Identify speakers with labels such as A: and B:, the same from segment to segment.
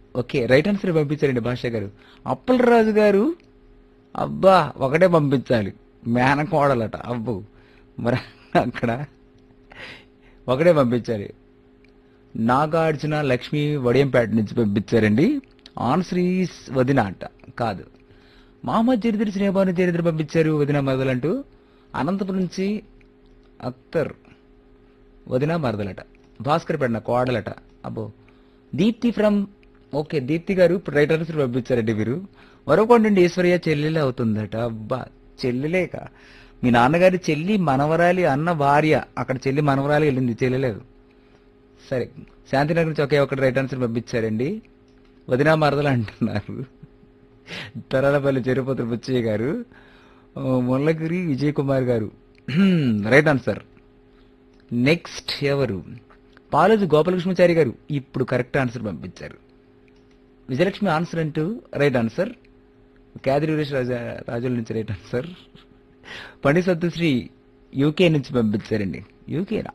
A: okay right answer పంపించారండి భాష గారు అప్పలరాజు గారు అబ్బా ఒకటే పంపించాలి మేనకోడలట అబ్బు మరి అక్కడ ఒకటే పంపించాలి నాగార్జున లక్ష్మి వడియంపేట నుంచి పంపించారండి ఆన్సర్ ఈస్ వదిన అంట కాదు మహమ్మద్ జరిద్ర శ్రీభాను జరిద్ర పంపించారు వదిన మరదలంటూ అనంతపురం నుంచి అఖ్తర్ వదిన మరదలట భాస్కర్ పెడిన కోడలట అబ్బో దీప్తి ఫ్రమ్ ఓకే దీప్తి గారు ఇప్పుడు రైట్ ఆన్సర్ పంపించారండి మీరు మరొకటి నుండి ఈశ్వర్య చెల్లెలే అవుతుందట అబ్బా చెల్లెలేక మీ నాన్నగారి చెల్లి మనవరాలి అన్న భార్య అక్కడ చెల్లి మనవరాలి వెళ్ళింది చెల్లెలేదు సరే శాంతినగర్ నుంచి ఒకే ఒకటి రైట్ ఆన్సర్ పంపించారండి వదినా మరదలు అంటున్నారు తరాలపల్లి చెరుపతి బుచ్చయ్య గారు ఆ, ముల్లగిరి విజయ్ కుమార్ గారు రైట్ ఆన్సర్ నెక్స్ట్ ఎవరు పాలోజు గోపాలకృష్ణచారి గారు ఇప్పుడు కరెక్ట్ ఆన్సర్ పంపించారు విజయలక్ష్మి ఆన్సర్ అంటూ రైట్ ఆన్సర్ క్యాదిరి వీరేష్ రాజా రాజుల నుంచి right answer Pandit Sattusri UK నుంచి పంపించారండి యూకేనా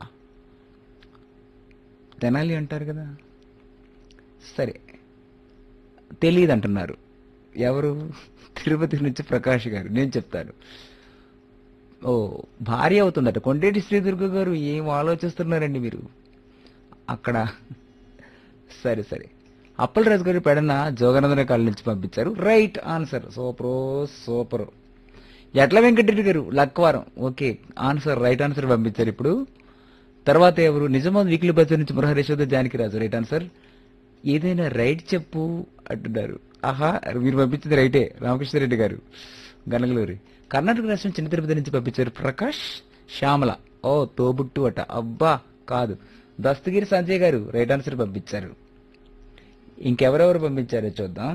A: తెనాలి అంటారు కదా సరే తెలియదు అంటున్నారు ఎవరు తిరుపతి నుంచి ప్రకాష్ గారు నేను చెప్తాను ఓ భార్య అవుతుందట కొండేటి శ్రీదుర్గ గారు ఏం ఆలోచిస్తున్నారండి మీరు అక్కడ సరే సరే అప్పలరాజు గారు పెడన జోగనందన కాళ్ళ నుంచి పంపించారు right answer super super Edla Venkatareddy గారు Lakwaram okay answer right answer పంపించారు ఇప్పుడు తర్వాత ఎవరు నిజామాబాద్ వీక్లీ బజార్ నుంచి మురహరేశ్వర జానకి రాజు రైట్ ఆన్సర్ ఏదైనా రైట్ చెప్పు అంటున్నారు ఆహా మీరు పంపించింది రైటే రామకృష్ణారెడ్డి గారు గనగలూరి కర్ణాటక రాష్ట్రం చిన్న తిరుపతి నుంచి పంపించారు ప్రకాష్ శ్యామల ఓ తోబుట్టు అట అబ్బా కాదు దస్తగిరి సంజయ్ గారు రైట్ ఆన్సర్ పంపించారు ఇంకెవరెవరు పంపించారో చూద్దాం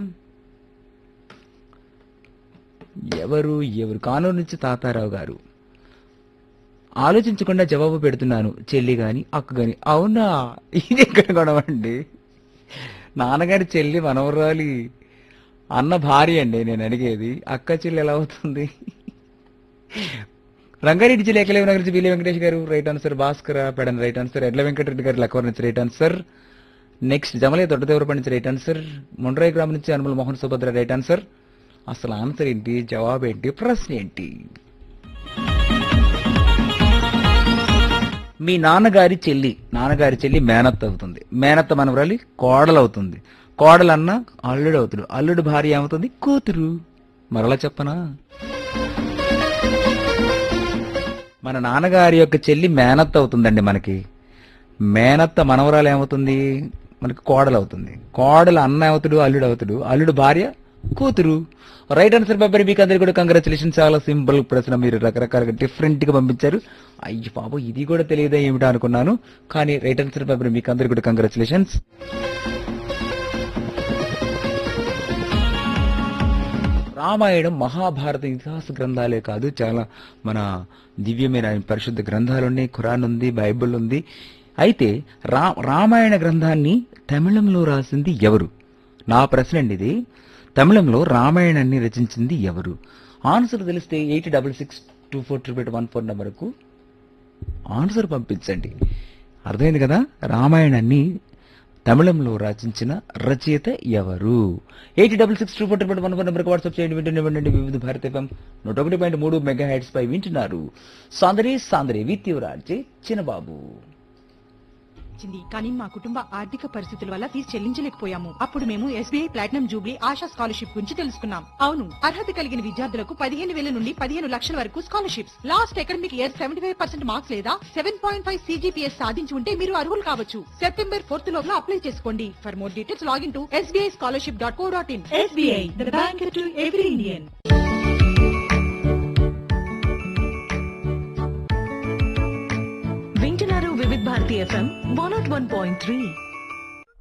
A: ఎవరు ఎవరు కానూరు నుంచి తాతారావు గారు ఆలోచించకుండా జవాబు పెడుతున్నాను చెల్లి గాని అక్క గాని అవునా ఇది ఎక్కడ గొడవండి నాన్నగారి చెల్లి మనవరాలి అన్న భార్య అండి నేను అడిగేది అక్క చెల్లి ఎలా అవుతుంది రంగారెడ్డి జిల్లా ఎక్కలేవు నగర్ నుంచి బీలే వెంకటేష్ గారు right answer Bhaskara Pedan right answer Edla Venkatareddy గారు లక్వర్ నుంచి right answer next Jamale Doddadevarapadi నుంచి రైట్ ఆన్సర్ ముండ్రాయి గ్రామం నుంచి అనుమల్ మోహన్ సుభద్ర రైట్ ఆన్సర్ అసలు ఆన్సర్ ఏంటి జవాబు ఏంటి ప్రశ్న ఏంటి మీ నాన్నగారి చెల్లి నాన్నగారి చెల్లి మేనత్త అవుతుంది మేనత్త మనవరాలి కోడలు అవుతుంది కోడలు అన్న అల్లుడు అవుతాడు అల్లుడు భార్య ఏమవుతుంది కూతురు మరలా చెప్పనా మన నాన్నగారి యొక్క చెల్లి మేనత్త అవుతుందండి మనకి మేనత్త మనవరాలు ఏమవుతుంది మనకి కోడలు అవుతుంది కోడలు అన్న అవుతాడు అల్లుడు అవుతాడు అల్లుడు భార్య కూతురు రైట్ ఆన్సర్ పేపర్ మీకు అందరికి కూడా కంగ్రాచులేషన్ చాలా సింపుల్ ప్రశ్న మీరు రకరకాలుగా డిఫరెంట్ గా పంపించారు అయ్యి బాబు ఇది కూడా తెలియదా ఏమిటో అనుకున్నాను కానీ రైట్ ఆన్సర్ పేపర్ మీకు అందరికి కూడా కంగ్రాచులేషన్స్ రామాయణం మహాభారత ఇతిహాస గ్రంథాలే కాదు చాలా మన దివ్యమైన పరిశుద్ధ గ్రంథాలు ఉన్నాయి ఖురాన్ ఉంది బైబిల్ ఉంది అయితే రా రామాయణ గ్రంథాన్ని తమిళంలో రాసింది ఎవరు నా ప్రశ్న అండి ఇది తమిళంలో రామాయణాన్ని రచించింది ఎవరు ఆన్సర్ తెలిస్తే eight double six two four triple one four నెంబర్కు ఆన్సర్ పంపించండి అర్థమైంది కదా రామాయణాన్ని తమిళంలో రచించిన రచయిత ఎవరు eight double six two four one four నెంబర్కి వాట్సాప్ చేయండి వింటూనే వినండి వివిధ భారత ఎఫ్ఎం నూట ఒకటి పాయింట్ మూడు మెగా హెడ్స్ పై వింటున్నారు సాందరి సాందరి విత్ యువరాజ్ చిన్నబాబు
B: వచ్చింది కానీ మా కుటుంబ ఆర్థిక పరిస్థితుల వల్ల ఫీజు చెల్లించలేకపోయాము అప్పుడు మేము SBI platinum jubilee Asha scholarship గురించి తెలుసుకున్నాం అవును అర్హత కలిగిన విద్యార్థులకు పదిహేను వేల నుండి పదిహేను లక్షల వరకు scholarships last academic year seventy five percent marks లేదా సెవెన్ పాయింట్ ఫైవ్ సీజీపీఎస్ సాధించి ఉంటే మీరు అర్హులు కావచ్చు సెప్టెంబర్ ఫోర్త్ లోపల అప్లై చేసుకోండి for more details login to SBI scholarship dot co dot in SBI the bank to every Indian
C: వింటున్నారు Vividh Bharati FM one nought one point three